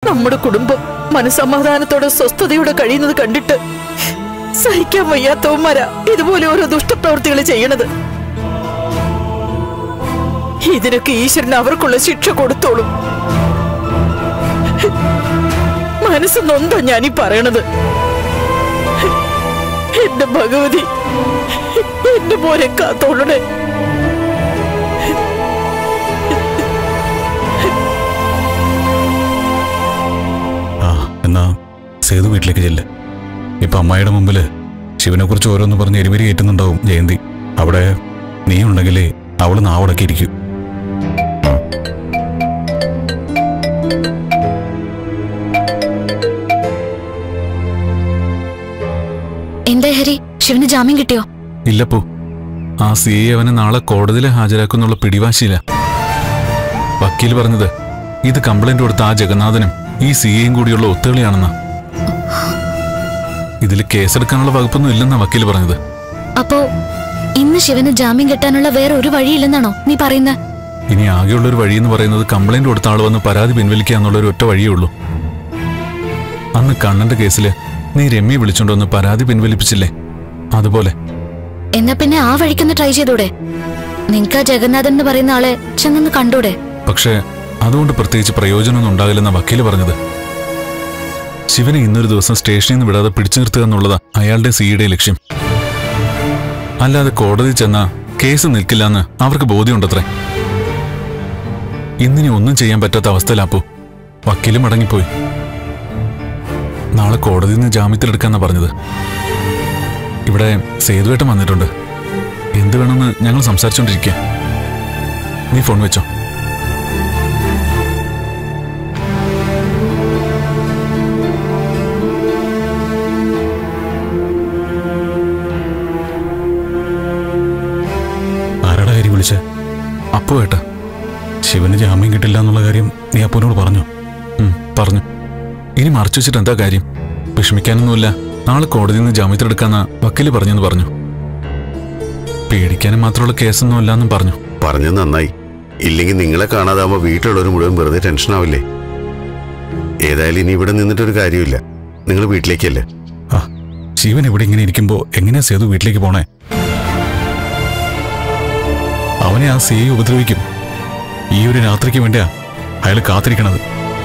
നമ്മുടെ കുടുംബം മനസമാധാനത്തോടെ സ്വസ്ഥതയോടെ കഴിയുന്നത് കണ്ടിട്ട് സഹിക്കാൻ വയ്യാത്തവന്മാരാ ഇതുപോലെ ഓരോ ദുഷ്ടപ്രവൃത്തികൾ ചെയ്യണത് ഇതിനൊക്കെ ഈശ്വരൻ അവർക്കുള്ള ശിക്ഷ കൊടുത്തോളും മനസ്സ് നൊന്താ ഞാനീ പറയണത് എന്റെ ഭഗവതി എന്റെ പോലെ കാത്തോളണേ ആ എന്നാ സേതു വീട്ടിലേക്ക് ചെല്ല് ഇപ്പൊ അമ്മായിയുടെ മുമ്പില് ശിവനെ കുറിച്ച് ഓരോന്ന് പറഞ്ഞ് എരിവരി കയറ്റുന്നുണ്ടാവും ജയന്തി അവിടെ നീ ഉണ്ടെങ്കിലേ അവള് നാവടക്കി ഇരിക്കും എന്താ ഹരി ശിവന് ജാമ്യം കിട്ടിയോ ഇല്ലപ്പോ ആ സി എ അവനെ നാളെ കോടതിയിൽ ഹാജരാക്കുന്നുള്ള പിടിവാശിയില്ല വക്കീൽ പറഞ്ഞത് ഇത് കംപ്ലൈന്റ് കൊടുത്ത ആ ജഗന്നാഥനും ഈ സി എയും കൂടിയുള്ള ഒത്തുകളിയാണെന്നാ ഇതിൽ കേസെടുക്കാനുള്ള വകുപ്പൊന്നും ഇല്ലെന്നാ വക്കീൽ പറഞ്ഞത് അപ്പോ ഇന്ന് ശിവന് ജാമ്യം കിട്ടാനുള്ള വേറെ ഒരു വഴിയില്ലെന്നാണോ നീ പറയുന്നത് ഇനി ആകെയുള്ള ഒരു വഴി എന്ന് പറയുന്നത് കംപ്ലൈന്റ് കൊടുത്ത ആൾ വന്ന് പരാതി പിൻവലിക്കുക എന്നുള്ള ഒരു ഒറ്റ വഴിയേ ഉള്ളൂ അന്ന് കണ്ണന്റെ കേസില് നീ രമ്യ വിളിച്ചോണ്ട് വന്ന് പരാതി പിൻവലിപ്പിച്ചില്ലേ അതുപോലെ എന്നാ പിന്നെ ആ വഴിക്കൊന്ന് ട്രൈ ചെയ്തൂടെ നിനക്ക് ആ ജഗന്നാഥൻ എന്ന് പറയുന്ന ആളെ ചെന്നൊന്ന് കണ്ടൂടെ പക്ഷേ അതുകൊണ്ട് പ്രത്യേകിച്ച് പ്രയോജനമൊന്നും ഉണ്ടാകില്ലെന്ന വക്കീല് പറഞ്ഞത് ശിവനെ ഇന്നൊരു ദിവസം സ്റ്റേഷനിൽ നിന്ന് വിടാതെ പിടിച്ചു നിർത്തുക എന്നുള്ളതാ അയാളുടെ സിയുടെ ലക്ഷ്യം അല്ലാതെ കോടതി ചെന്ന കേസ് നിൽക്കില്ലെന്ന് അവർക്ക് ബോധ്യമുണ്ടത്രേ ഇന്നിനി ഒന്നും ചെയ്യാൻ പറ്റാത്ത അവസ്ഥയിലാപ്പോ വക്കീലും മടങ്ങിപ്പോയി നാളെ കോടതിയിൽ നിന്ന് ജാമ്യത്തിലെടുക്കാന്നാ പറഞ്ഞത് ഇവിടെ സേതുവേട്ടൻ വന്നിട്ടുണ്ട് എന്ത് വേണമെന്ന് ഞങ്ങൾ സംസാരിച്ചോണ്ടിരിക്കുക നീ ഫോൺ വെച്ചോ ആരാടാ കാര്യം വിളിച്ചേ അപ്പു ഏട്ടാ ശിവന് ജാമ്യം കിട്ടില്ല എന്നുള്ള കാര്യം നീ അപ്പുവിനോട് പറഞ്ഞു ഉം, പറഞ്ഞു ഇനി മറച്ചു വെച്ചിട്ട് എന്താ കാര്യം വിഷമിക്കാനൊന്നുമില്ല നാളെ കോടതിയിൽ നിന്ന് ജാമ്യത്തിലെടുക്കാന്ന വക്കീല് പറഞ്ഞെന്ന് പറഞ്ഞു പേടിക്കാനും മാത്രമുള്ള കേസൊന്നും അല്ലാന്നും പറഞ്ഞു പറഞ്ഞത് നന്നായി ഇല്ലെങ്കിൽ നിങ്ങളെ കാണാതാവുമ്പോ വീട്ടിലുള്ളവർ മുഴുവൻ വെറുതെ ടെൻഷൻ ആവില്ലേ ഏതായാലും ഇനി ഇവിടെ നിന്നിട്ടൊരു കാര്യമില്ല നിങ്ങൾ വീട്ടിലേക്കല്ലേ ആ ശിവൻ ഇവിടെ ഇങ്ങനെ ഇരിക്കുമ്പോ എങ്ങനെയാ സേതു വീട്ടിലേക്ക് പോണേ അവനെ ആ സി ഉപദ്രവിക്കും ഈ ഒരു രാത്രിക്ക് വേണ്ടിയാ അയാൾ കാത്തിരിക്കണത്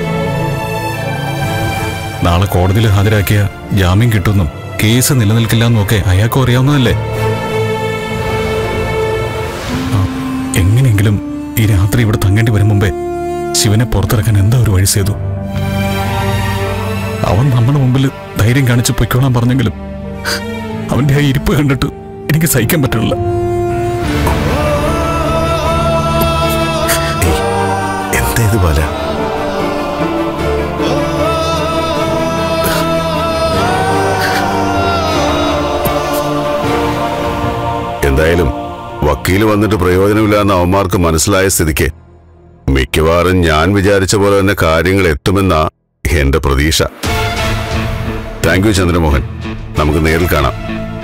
നാളെ കോടതിയിൽ ഹാജരാക്കിയ ജാമ്യം കിട്ടുമെന്നും കേസ് നിലനിൽക്കില്ല എന്നൊക്കെ അയാൾക്കും അറിയാവുന്നതല്ലേ ആ, എങ്ങനെയെങ്കിലും ഈ രാത്രി ഇവിടെ തങ്ങേണ്ടി വരും മുമ്പേ ശിവനെ പുറത്തിറക്കാൻ എന്താ ഒരു വഴി ചെയ്തു അവൻ നമ്മുടെ മുമ്പിൽ ധൈര്യം കാണിച്ച് പൊയ്ക്കോളാൻ പറഞ്ഞെങ്കിലും അവന്റെ ആ ഇരിപ്പ് കണ്ടിട്ട് എനിക്ക് സഹിക്കാൻ പറ്റുന്നില്ല എന്താ ഇത് ബാല എന്തായാലും വക്കീല് വന്നിട്ട് പ്രയോജനമില്ലാന്ന് അവന്മാർക്ക് മനസ്സിലായ സ്ഥിതിക്ക് മിക്കവാറും ഞാൻ വിചാരിച്ച പോലെ തന്നെ കാര്യങ്ങൾ എത്തുമെന്നാ എന്റെ പ്രതീക്ഷ താങ്ക് യു ചന്ദ്രമോഹൻ നമുക്ക് നേരിൽ കാണാം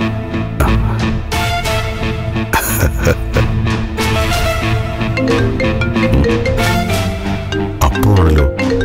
അപ്പുവാണല്ലോ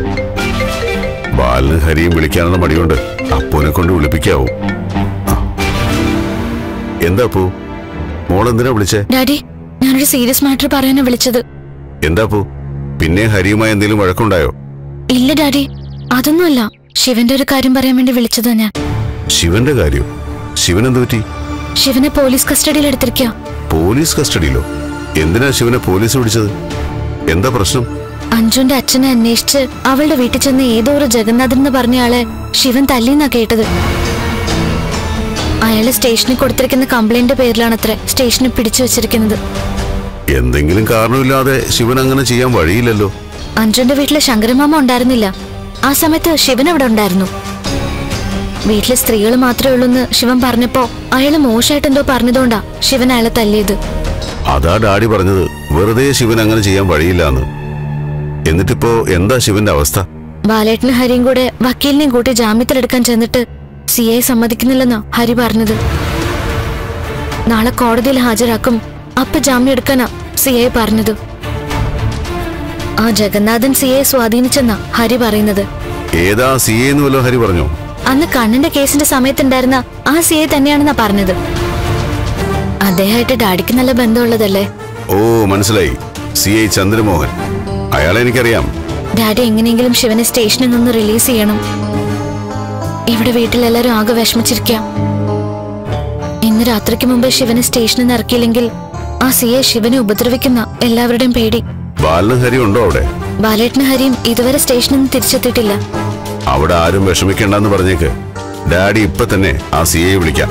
ബാലന് ഹരിയും വിളിക്കാനുള്ള മടിയുണ്ട് അപ്പുവിനെ കൊണ്ട് വിളിപ്പിക്കാവൂ ആ. എന്താ അപ്പു മോളെന്തിനാ വിളിച്ചേ ഡാഡി ഞാനൊരു സീരിയസ് മാറ്റർ പറയാനാ വിളിച്ചത് എന്താ അപ്പു പിന്നെ ഹരിയുമായി എന്തെങ്കിലും വഴക്കുണ്ടായോ ഇല്ല ഡാഡി അതൊന്നുമല്ല ശിവന്റെ ഒരു കാര്യം പറയാൻ വേണ്ടി വിളിച്ചതാ ഞാൻ ശിവന്റെ കാര്യം ശിവൻ എന്ത് പറ്റി ശിവനെ പോലീസ് കസ്റ്റഡിയിൽ എടുത്തിരിക്കുക പോലീസ് കസ്റ്റഡിയിലോ എന്തിനാ ശിവനെ പോലീസ് പിടിച്ചത് എന്താ പ്രശ്നം അഞ്ജുന്റെ അച്ഛനെ അന്വേഷിച്ച് അവളുടെ വീട്ടിൽ ചെന്ന് ഏതോ ഒരു ജഗന്നാഥൻ എന്ന് പറഞ്ഞ ആളെ ശിവൻ തല്ലിന്നാ കേട്ടത് അയാള് സ്റ്റേഷനിൽ കൊടുത്തിരിക്കുന്ന കംപ്ലൈന്റ് പേരിലാണത്രേ സ്റ്റേഷനിൽ പിടിച്ചു വെച്ചിരിക്കുന്നത് എന്തെങ്കിലും കാരണമില്ലാതെ ശിവൻ അങ്ങനെ ചെയ്യാൻ വഴിയില്ലല്ലോ അഞ്ജുന്റെ വീട്ടിലെ ശങ്കരമാമ ഉണ്ടായിരുന്നില്ല ആ സമയത്ത് ശിവൻ അവിടെ ഉണ്ടായിരുന്നു വീട്ടിലെ സ്ത്രീകൾ മാത്രമേ ഉള്ളൂ എന്ന് ശിവൻ പറഞ്ഞപ്പോ അയാള് മോശമായിട്ട് എന്തോ പറഞ്ഞതുകൊണ്ടാ ശിവൻ അയാളെ തല്ലിയത് അതാ ഡാഡി പറഞ്ഞത് വെറുതെ ശിവൻ അങ്ങനെ ചെയ്യാൻ വഴിയില്ലാന്ന് എന്നിട്ടിപ്പോ എന്താ ശിവന്റെ അവസ്ഥ ബാലേട്ടനും ഹരിയും കൂടെ വക്കീലിനെയും കൂട്ടി ജാമ്യത്തിലെടുക്കാൻ ചെന്നിട്ട് സി ഐ സമ്മതിക്കുന്നില്ലെന്നാ ഹരി പറഞ്ഞത് നാളെ കോടതിയിൽ ഹാജരാക്കും അപ്പ ജാമ്യം എടുക്കാനാ സി ഐ പറഞ്ഞത് ആ ജഗന്നാഥൻ സി ഐ സ്വാധീനിച്ചെന്നാ ഹരി പറയുന്നത് ഏതാ സി എന്ന് വല്ലോ ഹരി പറഞ്ഞോ അന്ന് കണ്ണിന്റെ കേസിന്റെ സമയത്തുണ്ടായിരുന്ന ആ സി ഐ തന്നെയാണെന്നാ പറഞ്ഞത് അദ്ദേഹമായിട്ട് ഡാഡിക്ക് നല്ല ബന്ധമുള്ളതല്ലേ ഓ മനസ്സിലായി സി ഐ ചന്ദ്രമോഹൻ അയാളെ എനിക്കറിയാം ഡാഡി എങ്ങനെയെങ്കിലും ശിവനെ സ്റ്റേഷനിൽ നിന്ന് റിലീസ് ചെയ്യണം ഇവിടെ വീട്ടിലെല്ലാരും ആകെ വിഷമിച്ചിരിക്കാം ഇന്ന് രാത്രിക്ക് മുമ്പ് ശിവനെ സ്റ്റേഷനിൽ നിന്ന് ഇറക്കിയില്ലെങ്കിൽ ആ സി ഐ ശിവനെ ഉപദ്രവിക്കുന്ന എല്ലാവരുടെയും പേടി ബാലനും ഹരി ഉണ്ടോ അവിടെ ബാലേട്ടന് ഹരിയും ഇതുവരെ സ്റ്റേഷനിൽ നിന്ന് തിരിച്ചെത്തിയിട്ടില്ല അവിടെ ആരും വിഷമിക്കണ്ടെന്ന് പറഞ്ഞേക്ക് ഡാഡി ഇപ്പൊ തന്നെ ആ സി ഐ വിളിക്കാം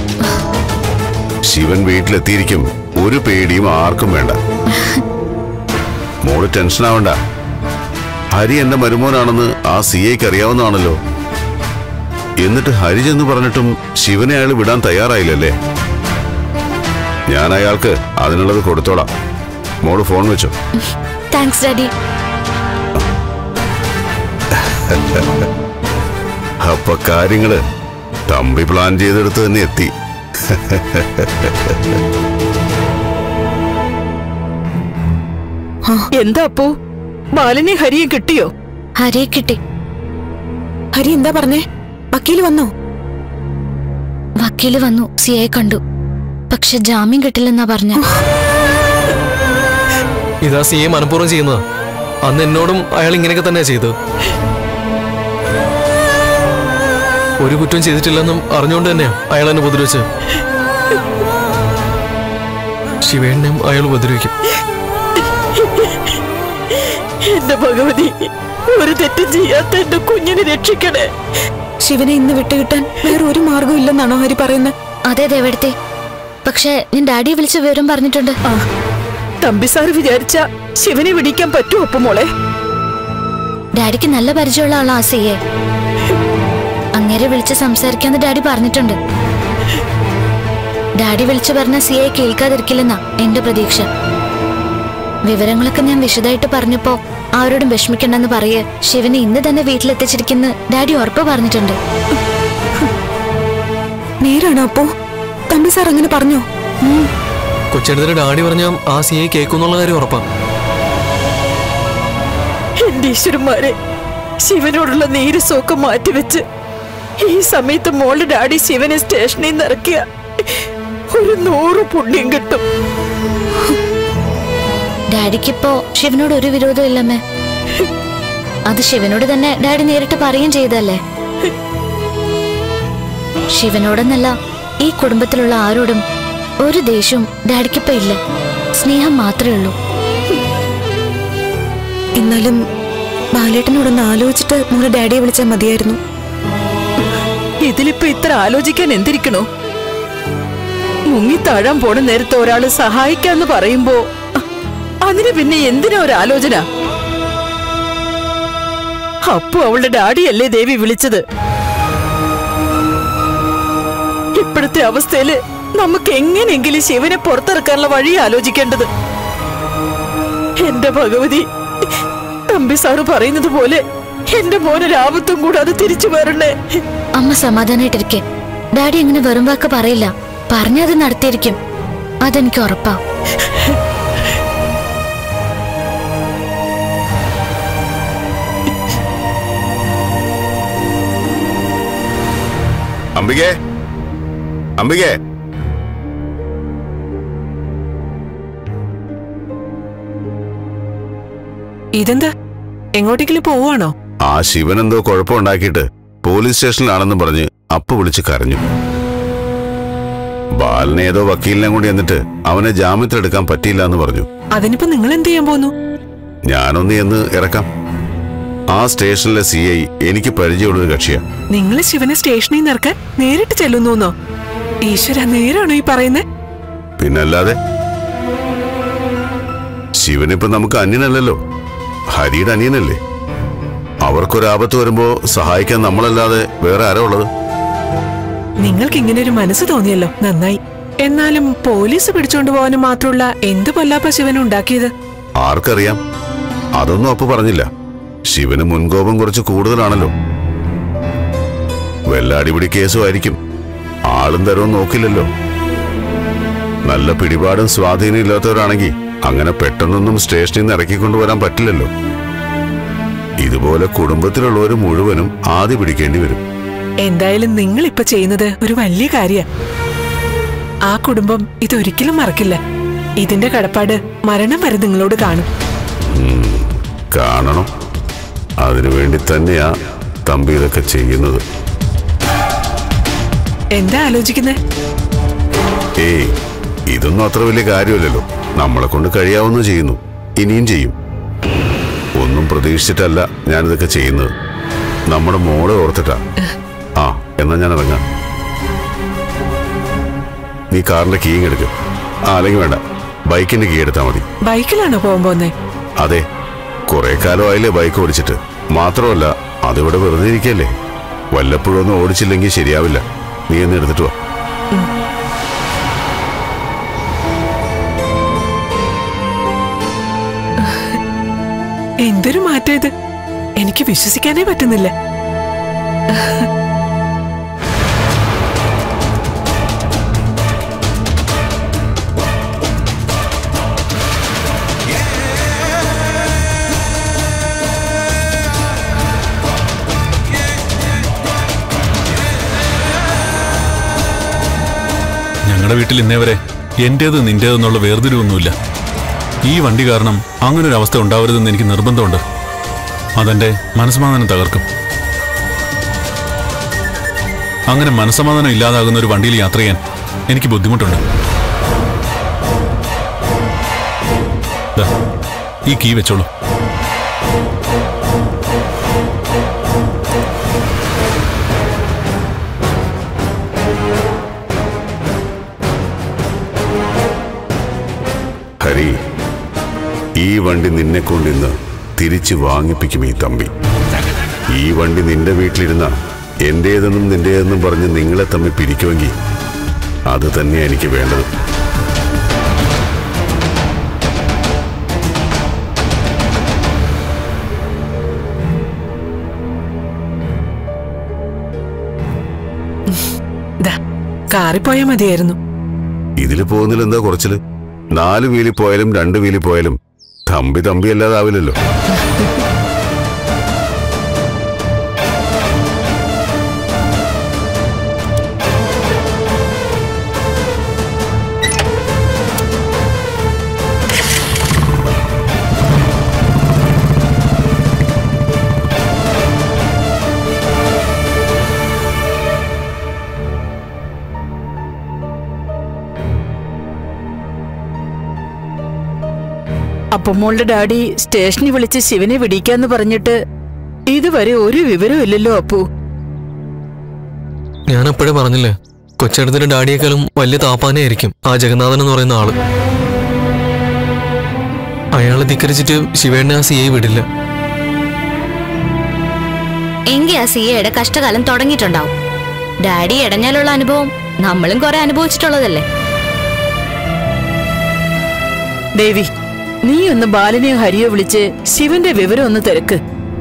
ശിവൻ വീട്ടിലെത്തിയിരിക്കും ഒരു പേടിയും ആർക്കും വേണ്ട മോള് ടെൻഷൻ ആവണ്ട ഹരി എന്റെ മരുമോനാണെന്ന് ആ സി ഐക്ക് അറിയാവുന്നതാണല്ലോ എന്നിട്ട് ഹരി ചെന്ന് പറഞ്ഞിട്ടും ശിവനെ അയാൾ വിടാൻ തയ്യാറായില്ലല്ലേ ഞാൻ അയാൾക്ക് അതിനുള്ളത് കൊടുത്തോളാം മോള് ഫോൺ വെച്ചോ താങ്ക്സ് ഡാഡി അപ്പൊ കാര്യങ്ങള് തമ്പി പ്ലാൻ ചെയ്തെടുത്ത് തന്നെ എത്തി എന്താ അപ്പോ ബാലനെ ഹരിയെ കിട്ടിയോ ഹരിയെ കിട്ടി ഹരി എന്താ പറഞ്ഞേ വക്കീല് വന്നോ വക്കീല് വന്നു സി ഐ കണ്ടു പക്ഷെ ജാമ്യം കിട്ടില്ലെന്നാ പറഞ്ഞ ഇതാ സി എ മനഃപൂർവ്വം ചെയ്യുന്നതാ അന്ന് എന്നോടും അയാൾ ഇങ്ങനെയൊക്കെ തന്നെയാ ചെയ്തത് ഒരു കുറ്റം ചെയ്തിട്ടില്ലെന്നും അറിഞ്ഞുകൊണ്ട് തന്നെയാ അയാൾ എന്നെ ഉപദ്രവിച്ചത് ശിവേണ്ണയും അയാൾ ഉപദ്രവിക്കും എന്റെ ഭഗവതി ഒരു തെറ്റും ചെയ്യാത്ത എന്റെ കുഞ്ഞിനെ രക്ഷിക്കണേ ശിവനെ ഇന്ന് വിട്ടുകിട്ടാൻ വേറെ ഒരു മാർഗവും ഇല്ലെന്നാണോ ഹരി പറയുന്നത് അതെ ദേവടുത്തെ പക്ഷെ ഞാൻ ഡാഡിയെ വിളിച്ച് വിവരം പറഞ്ഞിട്ടുണ്ട് ആ തമ്പി സാർ വിചാരിച്ച ശിവനെ പിടിക്കാൻ പറ്റുമോ അപ്പൊ മോളെ ഡാഡിക്ക് നല്ല പരിചയമുള്ള ആളാ ആ സി എ അങ്ങേരെ വിളിച്ച് സംസാരിക്കാന്ന് ഡാഡി പറഞ്ഞിട്ടുണ്ട് ഡാഡി വിളിച്ചു പറഞ്ഞ സി ഐ കേൾക്കാതിരിക്കില്ലെന്നാ എന്റെ പ്രതീക്ഷ വിവരങ്ങളൊക്കെ ഞാൻ വിശദമായിട്ട് പറഞ്ഞപ്പോ ആരോടും വിഷമിക്കണ്ടെന്ന് പറയേ ശിവനെ ഇന്ന് തന്നെ വീട്ടിലെത്തിച്ചിരിക്കുന്ന ഡാഡി ഉറപ്പ് പറഞ്ഞിട്ടുണ്ട് നേരാണോ അപ്പോ തമ്പി സാർ അങ്ങനെ പറഞ്ഞോ കൊച്ചെടുത്തിട്ട് ഡാഡി പറഞ്ഞാൽ ആ സി ഐ കേൾക്കുന്നുള്ള കാര്യം ഉറപ്പാ എന്റെ ഈശ്വരന്മാരെ ശിവനോടുള്ള നീരസമൊക്കെ മാറ്റിവെച്ച് ഈ സമയത്ത് മോളുടെ ഡാഡി ശിവനെ സ്റ്റേഷനിൽ നിന്ന് ഇറക്കിയ ഒരു നൂറ് പുണ്യം കിട്ടും ഡാഡിക്കിപ്പോ ശിവനോട് ഒരു വിരോധവും ഇല്ലമ്മേ അത് ശിവനോട് തന്നെ ഡാഡി നേരിട്ട് പറയുകയും ചെയ്തല്ലേ ശിവനോടെന്നല്ല ഈ കുടുംബത്തിലുള്ള ആരോടും ഒരു ദേഷ്യവും ഡാഡിക്കിപ്പോ ഇല്ല സ്നേഹം മാത്രമേ ഉള്ളൂ എന്നാലും ബാലേട്ടനോടൊന്ന് ആലോചിച്ചിട്ട് മോളെ ഡാഡിയെ വിളിച്ചാൽ മതിയായിരുന്നു ഇതിലിപ്പോ ഇത്ര ആലോചിക്കാൻ എന്തിരിക്കണോ മുങ്ങി താഴാൻ പോണ നേരത്തെ ഒരാള് സഹായിക്കാന്ന് പറയുമ്പോ അ- അതിന് പിന്നെ എന്തിനാ ഒരു ആലോചന അപ്പോ അവളുടെ ഡാഡിയല്ലേ ദേവി വിളിച്ചത് ഇപ്പോഴത്തെ അവസ്ഥയില് നമുക്ക് എങ്ങനെയെങ്കിലും ശിവനെ പുറത്തിറക്കാനുള്ള വഴി ആലോചിക്കേണ്ടത് എന്റെ ഭഗവതി തമ്പി സാറ് പറയുന്നത് പോലെ എന്റെ മോനൊരാപത്തും കൂടാതെ തിരിച്ചു വരണേ അമ്മ സമാധാനായിട്ടിരിക്കെ ഡാഡി അങ്ങനെ വെറും വാക്ക് പറയില്ല പറഞ്ഞത് നടത്തിയിരിക്കും അതെനിക്ക് ഉറപ്പാ അംബികേ അംബികേ ഇതെന്താ എങ്ങോട്ടെങ്കിലും പോവാണോ ആ ശിവൻ എന്തോ കുഴപ്പമുണ്ടാക്കിയിട്ട് പോലീസ് സ്റ്റേഷനിലാണെന്ന് പറഞ്ഞ് അപ്പ വിളിച്ച് കരഞ്ഞു ബാലനെ ഏതോ വക്കീലിനെ കൂടി എന്നിട്ട് അവനെ ജാമ്യത്തിലെടുക്കാൻ പറ്റിയില്ല എന്ന് പറഞ്ഞു അതിനിപ്പോ നിങ്ങൾ എന്ത് ചെയ്യാൻ പോന്നു ഞാനൊന്ന് എന്ന് ഇറക്കാം ആ സ്റ്റേഷനിലെ സി ഐ എനിക്ക് പരിചയമുള്ളൊരു കക്ഷിയാ നിങ്ങൾ ശിവനെ സ്റ്റേഷനിൽ നിന്ന് ഇറക്കാൻ നേരിട്ട് ചെല്ലുന്നോ ഈശ്വര നേരാണോ ഈ പറയുന്നത് പിന്നല്ലാതെ ശിവനിപ്പോ നമുക്ക് അന്യനല്ലല്ലോ ഹരിയുടെ അനിയനല്ലേ അവർക്കൊരാപത്ത് വരുമ്പോ സഹായിക്കാൻ നമ്മളല്ലാതെ വേറെ ആരാ ഉള്ളത് നിങ്ങൾക്ക് ഇങ്ങനെ ഒരു മനസ്സ് തോന്നിയല്ലോ നന്നായി എന്നാലും പോലീസ് പിടിച്ചോണ്ട് പോകാനും മാത്രമുള്ള എന്ത് പൊല്ലാപ്പ ശിവൻ ഉണ്ടാക്കിയത് ആർക്കറിയാം അതൊന്നും അപ്പ പറഞ്ഞില്ല ശിവന് മുൻകോപം കുറച്ച് കൂടുതലാണല്ലോ വല്ല അടിപിടി കേസും ആയിരിക്കും ആളും തരവും നോക്കില്ലല്ലോ നല്ല പിടിപാടും സ്വാധീനം ഇല്ലാത്തവരാണെങ്കിൽ അങ്ങനെ പെട്ടെന്നൊന്നും സ്റ്റേഷനിൽ നിന്ന് ഇറക്കിക്കൊണ്ടുവരാൻ പറ്റില്ലല്ലോ ഇതുപോലെ കുടുംബത്തിലുള്ളവർ മുഴുവനും ആദ്യ പിടിക്കേണ്ടി വരും എന്തായാലും നിങ്ങൾ ഇപ്പൊ ചെയ്യുന്നത് ഒരു വലിയ കാര്യ ആ കുടുംബം ഇതൊരിക്കലും മറക്കില്ല ഇതിന്റെ കടപ്പാട് മരണം വരെ നിങ്ങളോട് കാണും കാണണം അതിനുവേണ്ടി തന്നെയാ തമ്പി ഇതൊക്കെ ചെയ്യുന്നത് എന്താ ആലോചിക്കുന്നേ ഏയ് ഇതൊന്നും അത്ര വലിയ കാര്യമല്ലല്ലോ നമ്മളെ കൊണ്ട് കഴിയാവുന്ന ചെയ്യുന്നു ഇനിയും ചെയ്യും ഒന്നും പ്രതീക്ഷിച്ചിട്ടല്ല ഞാനിതൊക്കെ ചെയ്യുന്നത് നമ്മുടെ മോളെ ഓർത്തിട്ടാ ആ എന്നാ ഞാൻ ഇറങ്ങാം നീ കാറിന്റെ കീ എടുക്കും ആ അല്ലെങ്കിൽ വേണ്ട ബൈക്കിന്റെ കീ എടുത്താൽ മതി ബൈക്കിലാണോ പോകാൻ പോന്നേ അതെ കുറെ കാലമായില്ലേ ബൈക്ക് ഓടിച്ചിട്ട് മാത്രമല്ല അതിവിടെ വെറുതെ ഇരിക്കല്ലേ വല്ലപ്പോഴും ഒന്നും ഓടിച്ചില്ലെങ്കിൽ ശരിയാവില്ല നീ ഒന്ന് എടുത്തിട്ട് വാ എന്തൊരു മാറ്റം ഇത് എനിക്ക് വിശ്വസിക്കാനേ പറ്റുന്നില്ല ഞങ്ങളുടെ വീട്ടിൽ ഇന്നേ വരെ എന്റേത് നിന്റേതെന്നുള്ള വേർതിരിവൊന്നുമില്ല ഈ വണ്ടി കാരണം അങ്ങനെ ഒരു അവസ്ഥ ഉണ്ടാവരുതെന്ന് എനിക്ക് നിർബന്ധമുണ്ട് അതെന്റെ മനസ്സമാധാനം തകർക്കും അങ്ങനെ മനസ്സമാധാനം ഇല്ലാതാകുന്ന ഒരു വണ്ടിയിൽ യാത്ര ചെയ്യാൻ എനിക്ക് ബുദ്ധിമുട്ടുണ്ട് ദാ, ഈ കീ വെച്ചോളൂ ഹരി ഈ വണ്ടി നിന്നെ കൊണ്ടിന്ന് തിരിച്ചു വാങ്ങിപ്പിക്കും ഈ തമ്പി ഈ വണ്ടി നിന്റെ വീട്ടിലിരുന്ന എന്റേതെന്നും നിന്റേതെന്നും പറഞ്ഞ് നിങ്ങളെ തമ്മിൽ പിരിക്കുമെങ്കിൽ അത് തന്നെയാ എനിക്ക് വേണ്ടത് ദാ കാറിൽ പോയാ മതിയായിരുന്നു ഇതിൽ പോകുന്നതിൽ എന്താ കുറച്ചില് നാല് വീലിൽ പോയാലും രണ്ട് വീലിൽ പോയാലും തമ്പി തമ്പി അല്ലാതാവില്ലല്ലോ അപ്പൊ മോളുടെ ഡാഡി സ്റ്റേഷനിൽ വിളിച്ച് ശിവനെ വിടിക്കാന്ന് പറഞ്ഞിട്ട് ഇതുവരെ ഒരു വിവരവും ഇല്ലല്ലോ അപ്പു ഞാൻ അപ്പോഴേ പറഞ്ഞില്ലേ കൊച്ചേടത്തിന്റെ ഡാഡിയേക്കാളും വലിയ താപ്പാനായിരിക്കും ആ ജഗന്നാഥൻ എന്ന് പറയുന്ന ആള് അയാളെ ധിക്കരിച്ചിട്ട് ശിവേണ്ണ ആ സിയെ വിടില്ല എങ്കിൽ ആ സിയയുടെ കഷ്ടകാലം തുടങ്ങിയിട്ടുണ്ടാവും ഡാഡി ഇടഞ്ഞാലുള്ള അനുഭവം നമ്മളും കുറെ അനുഭവിച്ചിട്ടുള്ളതല്ലേ ദേവി നീ ഒന്ന് ബാലനെയോ ഹരിയോ വിളിച്ച് ശിവന്റെ വിവരം ഒന്ന് തിരക്ക്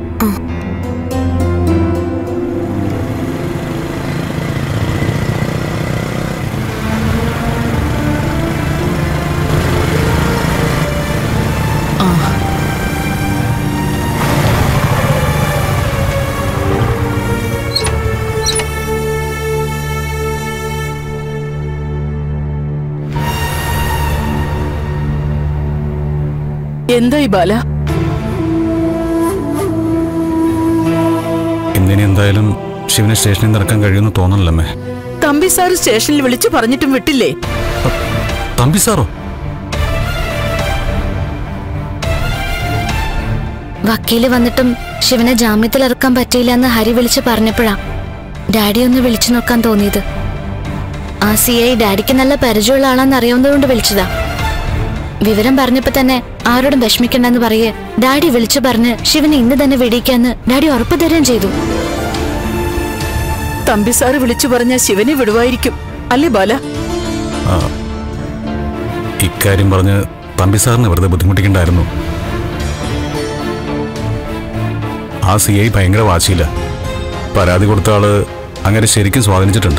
എന്തായി ബാല ഇന്നിനി എന്തായാലും ശിവനെ സ്റ്റേഷനിൽ നിന്ന് ഇറക്കാൻ കഴിയുമെന്ന് തോന്നണല്ലമ്മേ തമ്പി സാർ സ്റ്റേഷനിൽ വിളിച്ചു പറഞ്ഞിട്ടും വിട്ടില്ലേ തമ്പി സാറോ വക്കീല് വന്നിട്ടും ശിവനെ ജാമ്യത്തിൽ ഇറക്കാൻ പറ്റിയില്ല എന്ന് ഹരി വിളിച്ച് പറഞ്ഞപ്പോഴാ ഡാഡി ഒന്ന് വിളിച്ചു നോക്കാൻ തോന്നിയത് ആ സി ഐ ഡാഡിക്ക് നല്ല പരിചയമുള്ള ആളാന്ന് അറിയാവുന്നതുകൊണ്ട് വിളിച്ചതാ വിവരം പറഞ്ഞപ്പോ തന്നെ ആരോടും വിഷമിക്കണ്ടെന്ന് പറയേ ഡാഡി വിളിച്ചു പറഞ്ഞ് ശിവനെ ഇന്ന് തന്നെ വെടിയിക്കാന്ന് ഡാഡി ഉറപ്പു തരുകയും ചെയ്തു തമ്പി സാർ വിളിച്ചു പറഞ്ഞ ശിവനെ വിടുവായിരിക്കും അല്ലേ ബാല ആ, ഇക്കാര്യം പറഞ്ഞ് തമ്പി സാറിനെ വെറുതെ ബുദ്ധിമുട്ടിക്കണ്ടായിരുന്നു ആ സി ഐ ഭയങ്കര വാശിയില്ല പരാതി കൊടുത്ത ആള് അങ്ങനെ ശരിക്കും സ്വാധീനിച്ചിട്ടുണ്ട്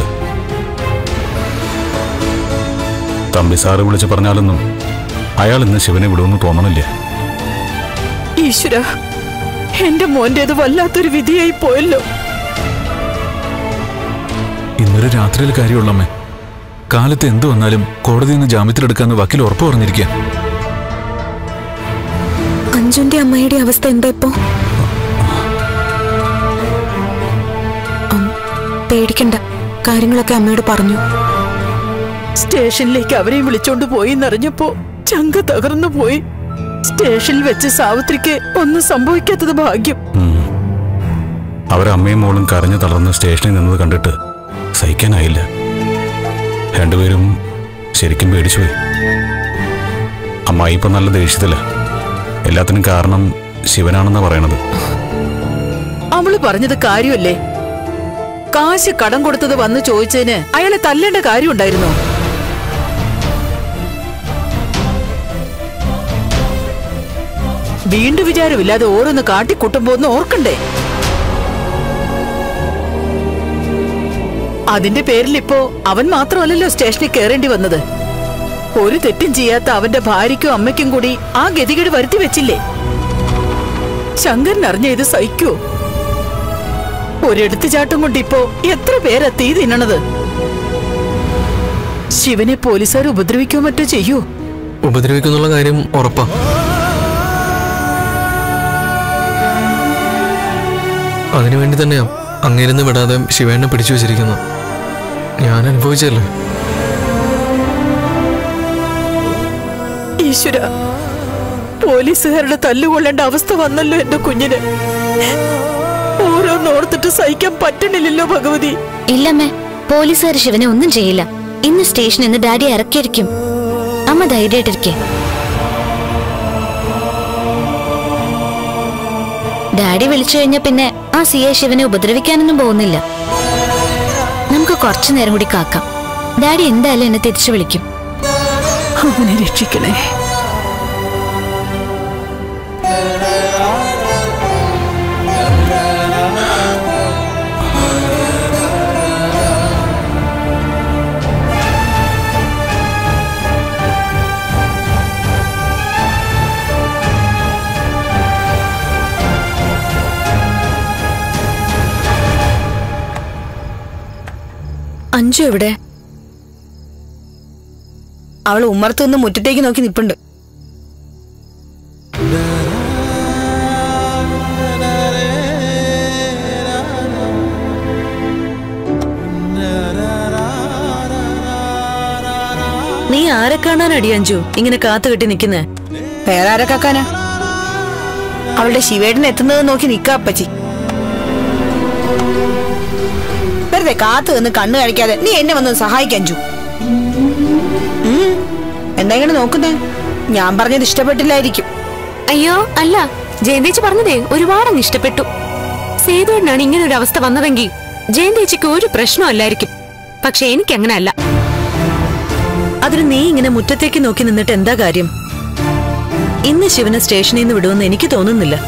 തമ്പി സാറ് വിളിച്ച് പറഞ്ഞാലൊന്നും അയാൾ ഇന്ന് ശിവനെ വിടുമെന്ന് തോന്നണില്ല ഈശ്വര എന്റെ മോന്റേത് വല്ലാത്തൊരു വിധിയായി പോയല്ലോ ഇന്നൊരു രാത്രിയിൽ കാര്യമുള്ളമ്മേ കാലത്ത് എന്തു വന്നാലും കോടതിയിൽ നിന്ന് ജാമ്യത്തിലെടുക്കാന്ന് വക്കീൽ ഉറപ്പ് പറഞ്ഞിരിക്കുക അഞ്ജുന്റെ അമ്മയുടെ അവസ്ഥ എന്താ ഇപ്പോ ഉം, പേടിക്കണ്ട കാര്യങ്ങളൊക്കെ അമ്മയോട് പറഞ്ഞു സ്റ്റേഷനിലേക്ക് അവരെയും വിളിച്ചോണ്ട് പോയി എന്നറിഞ്ഞപ്പോ ചങ്ക തകർന്നു പോയി സ്റ്റേഷനിൽ വെച്ച് സാവിത്രിക്ക് ഒന്നും സംഭവിക്കാത്തത് ഭാഗ്യം അവരമ്മയും മോളും കരഞ്ഞു തളർന്ന് സ്റ്റേഷനിൽ നിന്നത് കണ്ടിട്ട് സഹിക്കാനായില്ല രണ്ടുപേരും ശരിക്കും പേടിച്ചുപോയി അമ്മായി ഇപ്പൊ നല്ല ദേഷ്യത്തില്ല എല്ലാത്തിനും കാരണം ശിവനാണെന്നാ പറയണത് അവള് പറഞ്ഞത് കാര്യമല്ലേ കാശ് കടം കൊടുത്തത് വന്ന് ചോദിച്ചതിന് അയാളെ തല്ലേണ്ട കാര്യമുണ്ടായിരുന്നോ വീണ്ടും വിചാരമില്ലാതെ ഓരോന്ന് കാട്ടിക്കൂട്ടുമ്പോന്ന് ഓർക്കണ്ടേ അതിന്റെ പേരിൽ ഇപ്പോ അവൻ മാത്രമല്ലല്ലോ സ്റ്റേഷനിൽ കയറേണ്ടി വന്നത് ഒരു തെറ്റും ചെയ്യാത്ത അവന്റെ ഭാര്യയ്ക്കും അമ്മയ്ക്കും കൂടി ആ ഗതികേട് വരുത്തി വെച്ചില്ലേ ശങ്കരൻ അറിഞ്ഞ ഇത് സഹിക്കൂ ഒരെടുത്തുചാട്ടം കൊണ്ട് ഇപ്പോ എത്ര പേരാ തീ തിന്നണത് ശിവനെ പോലീസുകാർ ഉപദ്രവിക്കോ മറ്റോ ചെയ്യൂ ഉപദ്രവിക്കുന്നുള്ള കാര്യം ഉറപ്പാ അതിനുവേണ്ടി തന്നെയാ അങ്ങേരുന്ന് വിടാതെ ശിവേണ്ണ പിടിച്ചു വെച്ചിരിക്കുന്നത് ഞാൻ അനുഭവിച്ചല്ലേ ഈശ്വര പോലീസുകാരുടെ തല്ലുകൊള്ളേണ്ട അവസ്ഥ വന്നല്ലോ എന്റെ കുഞ്ഞിന് ഓരോന്നോർത്തിട്ട് സഹിക്കാൻ പറ്റണില്ലല്ലോ ഭഗവതി ഇല്ലമ്മേ പോലീസുകാർ ശിവനെ ഒന്നും ചെയ്യില്ല ഇന്ന് സ്റ്റേഷനിൽ നിന്ന് ഡാഡി ഇറക്കിയിരിക്കും അമ്മ ധൈര്യമായിട്ടിരിക്കെ ഡാഡി വിളിച്ചു കഴിഞ്ഞാ പിന്നെ ആ സി എ ശിവനെ ഉപദ്രവിക്കാനൊന്നും പോകുന്നില്ല നമുക്ക് കുറച്ചു നേരം കൂടി കാക്കാം ഡാഡി എന്തായാലും എന്നെ തിരിച്ചു വിളിക്കും അവനെ രക്ഷിക്കണേ അഞ്ജു എവിടെ അവൾ ഉമ്മർത്ത് നിന്ന് മുറ്റത്തേക്ക് നോക്കി നിപ്പുണ്ട് നീ ആരെ കാണാനടി അഞ്ചു ഇങ്ങനെ കാത്തു കെട്ടി നിൽക്കുന്നേ വേറെ ആരെ കാക്കാനാ അവളുടെ ശിവേട്ടൻ എത്തുന്നത് നോക്കി നിക്ക അപ്പച്ചി വെറുതെ കാത്തു നിന്ന് കണ്ണു കഴിക്കാതെ നീ എന്നെ വന്ന് സഹായിക്കാൻ അഞ്ജു ഉം, എന്താ ഇങ്ങനെ നോക്കുന്നേ ഞാൻ പറഞ്ഞത് ഇഷ്ടപ്പെട്ടില്ലായിരിക്കും അയ്യോ അല്ല ജയന്തേച്ചി പറഞ്ഞതേ ഒരുപാട് അങ്ങ് ഇഷ്ടപ്പെട്ടു സേതുവേട്ടനാണ് ഇങ്ങനെ ഒരു അവസ്ഥ വന്നതെങ്കിൽ ജയന്തേച്ചിക്ക് ഒരു പ്രശ്നമല്ലായിരിക്കും പക്ഷെ എനിക്ക് അങ്ങനെ അല്ല അതിന് നീ ഇങ്ങനെ മുറ്റത്തേക്ക് നോക്കി നിന്നിട്ട് എന്താ കാര്യം ഇന്ന് ശിവനെ സ്റ്റേഷനിൽ നിന്ന് വിടുമെന്ന് എനിക്ക് തോന്നുന്നില്ല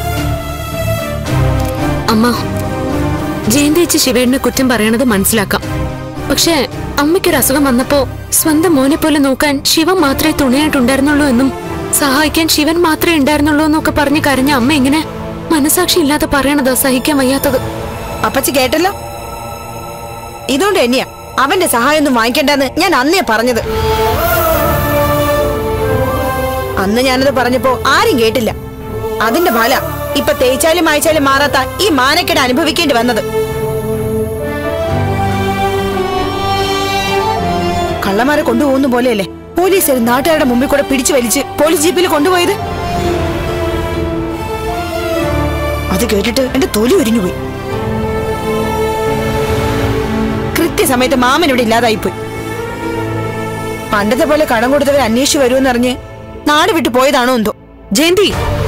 അമ്മ ജയന്തേച്ചി ശിവേടിനെ കുറ്റം പറയണത് മനസ്സിലാക്കാം പക്ഷേ അമ്മയ്ക്കൊരു അസുഖം വന്നപ്പോ സ്വന്തം മോനെ പോലെ നോക്കാൻ ശിവൻ മാത്രമേ തുണയായിട്ടുണ്ടായിരുന്നുള്ളൂ എന്നും സഹായിക്കാൻ ശിവൻ മാത്രമേ ഉണ്ടായിരുന്നുള്ളൂ എന്നൊക്കെ പറഞ്ഞ് കരഞ്ഞ അമ്മ ഇങ്ങനെ മനസാക്ഷി ഇല്ലാതെ പറയണത് സഹിക്കാൻ വയ്യാത്തത് അപ്പച്ചി കേട്ടല്ലോ ഇതുകൊണ്ട് തന്നെയാ അവന്റെ സഹായം ഒന്നും വാങ്ങിക്കണ്ടെന്ന് ഞാൻ അന്നേ പറഞ്ഞത് അന്ന് ഞാനത് പറഞ്ഞപ്പോ ആരും കേട്ടില്ല അതിന്റെ ഫല ഇപ്പൊ തേച്ചാലും മായ്ച്ചാലും മാറാത്ത ഈ മാനക്കേട് അനുഭവിക്കേണ്ടി വന്നത് കള്ളന്മാരെ കൊണ്ടുപോകുന്ന പോലെയല്ലേ പോലീസ് നാട്ടുകാരുടെ മുമ്പിൽ കൂടെ പിടിച്ചു വലിച്ച് പോലീസ് ജീപ്പിൽ കൊണ്ടുപോയത് അത് കേട്ടിട്ട് എന്റെ തൊലി ഉരിഞ്ഞുപോയി കൃത്യസമയത്ത് മാമൻ ഇവിടെ ഇല്ലാതായിപ്പോയി പണ്ടത്തെ പോലെ കടം കൊടുത്തവർ അന്വേഷിച്ചു വരുമെന്നറിഞ്ഞ് നാട് വിട്ടു പോയതാണോ എന്തോ ജയന്തി